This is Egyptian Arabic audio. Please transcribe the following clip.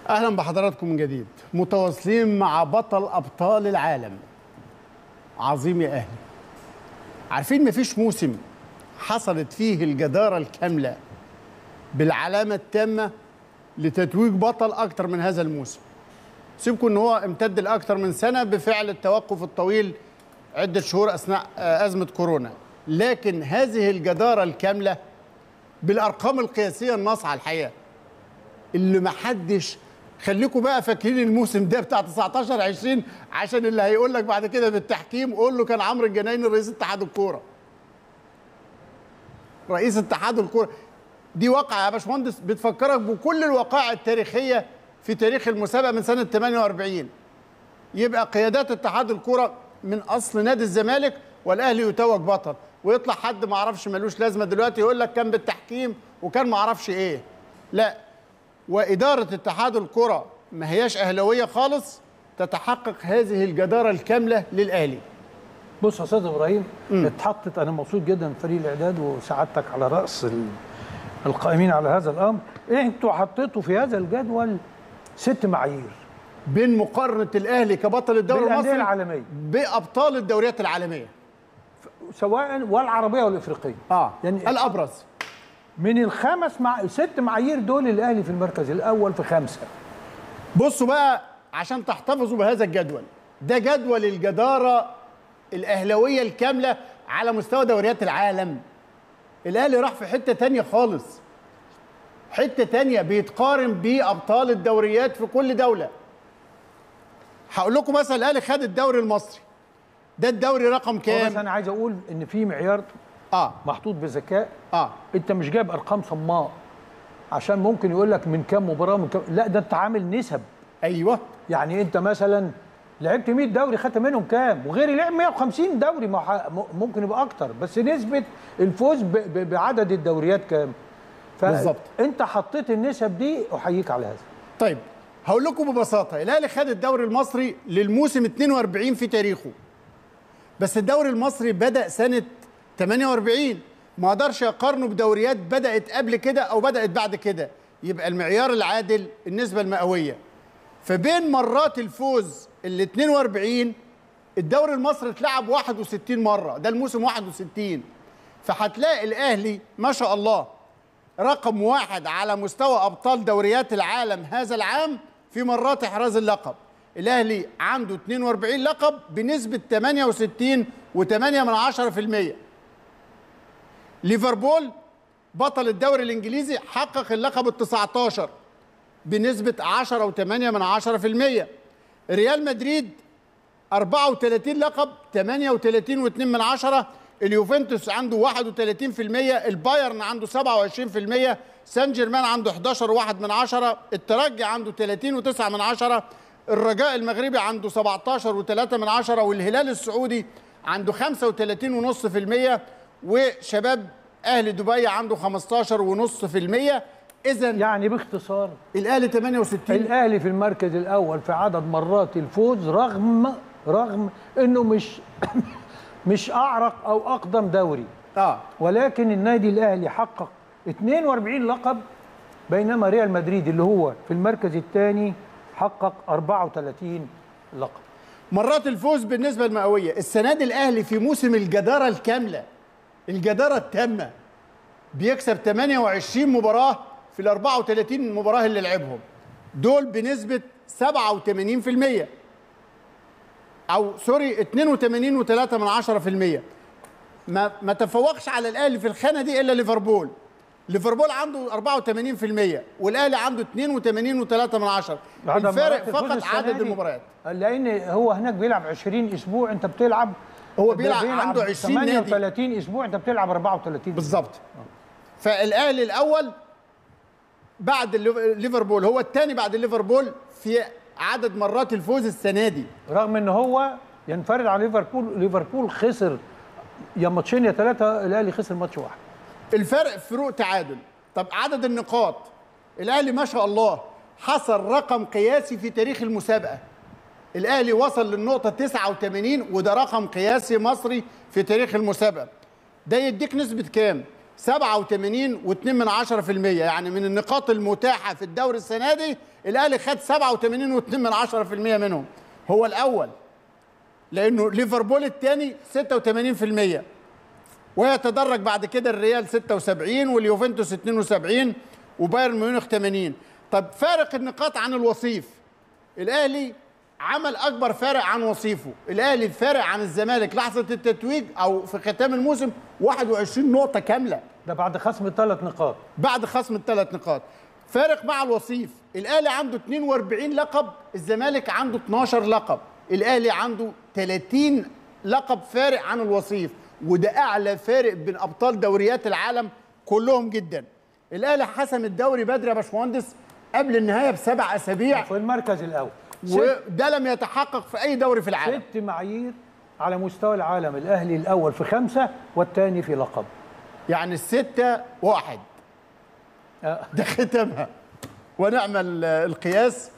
اهلا بحضراتكم من جديد متواصلين مع بطل ابطال العالم عظيم يا اهلي عارفين مفيش موسم حصلت فيه الجداره الكامله بالعلامه التامه لتتويج بطل اكتر من هذا الموسم سيبكم ان هو امتد لاكثر من سنه بفعل التوقف الطويل عده شهور اثناء آه، ازمه كورونا لكن هذه الجداره الكامله بالارقام القياسيه الناصعه الحقيقه اللي ما حدش خليكم بقى فاكرين الموسم ده بتاع 19 20 عشان اللي هيقول لك بعد كده بالتحكيم قول له كان عمرو الجنايني رئيس اتحاد الكوره رئيس اتحاد الكوره دي واقعه يا باشمهندس بتفكرك بكل الوقائع التاريخيه في تاريخ المسابقه من سنه 48 يبقى قيادات اتحاد الكوره من اصل نادي الزمالك والاهلي يتوج بطل ويطلع حد ما اعرفش ملوش لازمه دلوقتي يقول لك كان بالتحكيم وكان ما اعرفش ايه لا واداره اتحاد الكره ما هياش اهلاويه خالص تتحقق هذه الجداره الكامله للاهلي بص يا استاذ ابراهيم اتحطت انا مبسوط جدا بفريق الاعداد وسعادتك على راس ال- القائمين على هذا الامر انتوا حطيتوا في هذا الجدول ست معايير بين مقارنه الاهلي كبطل الدوري بالأندية المصري العالمية. بابطال الدوريات العالميه سواء والعربيه والافريقيه اه يعني يعني الابرز من الخمس مع ست معايير دول الاهلي في المركز الاول في خمسه بصوا بقى عشان تحتفظوا بهذا الجدول ده جدول الجدارة الأهلوية الكاملة على مستوى دوريات العالم الأهلي راح في حتة تانية خالص حتة تانية بيتقارن بأبطال الدوريات في كل دولة هقول لكم مثلا الأهلي خد الدوري المصري ده الدوري رقم بس كام؟ انا عايز اقول ان في معيار اه محطوط بذكاء اه انت مش جايب ارقام صماء عشان ممكن يقول لك من كام مباراه من كام لا ده انت عامل نسب ايوه يعني انت مثلا لعبت 100 دوري خدت منهم كام وغيري لعب 150 دوري ما ح- م- ممكن يبقى اكتر بس نسبه الفوز ب- ب- بعدد الدوريات كام بالظبط. انت حطيت النسب دي احييك على هذا طيب هقول لكم ببساطه الاهلي خد الدوري المصري للموسم 42 في تاريخه بس الدوري المصري بدا سنه 48 ما اقدرش اقارنه بدوريات بدات قبل كده او بدات بعد كده يبقى المعيار العادل النسبه المئويه فبين مرات الفوز ال 42 الدوري المصري اتلعب 61 مره ده الموسم 61 فهتلاقي الاهلي ما شاء الله رقم واحد على مستوى ابطال دوريات العالم هذا العام في مرات احراز اللقب الاهلي عنده 42 لقب بنسبه 68 و8 من 10% ليفربول بطل الدوري الانجليزي حقق اللقب ال 19 بنسبه 10 و8 من 10% ريال مدريد 34 لقب 38 و2 من عشرة اليوفنتوس عنده 31% البايرن عنده 27% سان جيرمان عنده 11 و1 من عشرة الترجي عنده 30 و9 من عشرة الرجاء المغربي عنده 17 و3 من عشرة والهلال السعودي عنده 35 ونص في المية وشباب اهل دبي عنده 15 ونص في المية اذا يعني باختصار الاهلي 68 الاهلي في المركز الاول في عدد مرات الفوز رغم رغم انه مش مش اعرق او اقدم دوري اه ولكن النادي الاهلي حقق 42 لقب بينما ريال مدريد اللي هو في المركز الثاني حقق 34 لقب مرات الفوز بالنسبة المئوية السنة دي الأهلي في موسم الجدارة الكاملة الجدارة التامة بيكسب 28 مباراة في ال 34 مباراة اللي لعبهم دول بنسبة 87% أو سوري 82 و3 من 10% ما ما تفوقش على الأهلي في الخانة دي إلا ليفربول ليفربول عنده 84% والأهلي عنده 82 و3 من 10 عدد الفارق مرات الفوز فقط السنة عدد دي. المباريات لان هو هناك بيلعب 20 اسبوع انت بتلعب هو ده بيلعب عنده 20 نادي. 38 اسبوع انت بتلعب 34 بالظبط فالاهلي الاول بعد الليف- ليفربول هو الثاني بعد ليفربول في عدد مرات الفوز السنه دي رغم ان هو ينفرد على ليفربول ليفربول خسر يا ماتشين يا ثلاثه الاهلي خسر ماتش واحد الفرق فروق تعادل طب عدد النقاط الاهلي ما شاء الله حصل رقم قياسي في تاريخ المسابقه الاهلي وصل للنقطه 89 وده رقم قياسي مصري في تاريخ المسابقه ده يديك نسبه كام 87 و2 من 10% يعني من النقاط المتاحه في الدوري السنه دي الاهلي خد 87 و2 من 10% منهم هو الاول لانه ليفربول الثاني 86% ويتدرج بعد كده الريال 76 واليوفنتوس 72 وبايرن ميونخ 80 طب فارق النقاط عن الوصيف الاهلي عمل اكبر فارق عن وصيفه الاهلي فارق عن الزمالك لحظه التتويج او في ختام الموسم 21 نقطه كامله ده بعد خصم الثلاث نقاط بعد خصم الثلاث نقاط فارق مع الوصيف الاهلي عنده 42 لقب الزمالك عنده 12 لقب الاهلي عنده 30 لقب فارق عن الوصيف وده اعلى فارق بين ابطال دوريات العالم كلهم جدا الاهلي حسم الدوري بدري يا باشمهندس قبل النهايه بسبع اسابيع في المركز الاول ست, وده لم يتحقق في اي دوري في العالم ست معايير على مستوى العالم الاهلي الاول في خمسه والثاني في لقب يعني الستة واحد آه. ده ختمها ونعمل القياس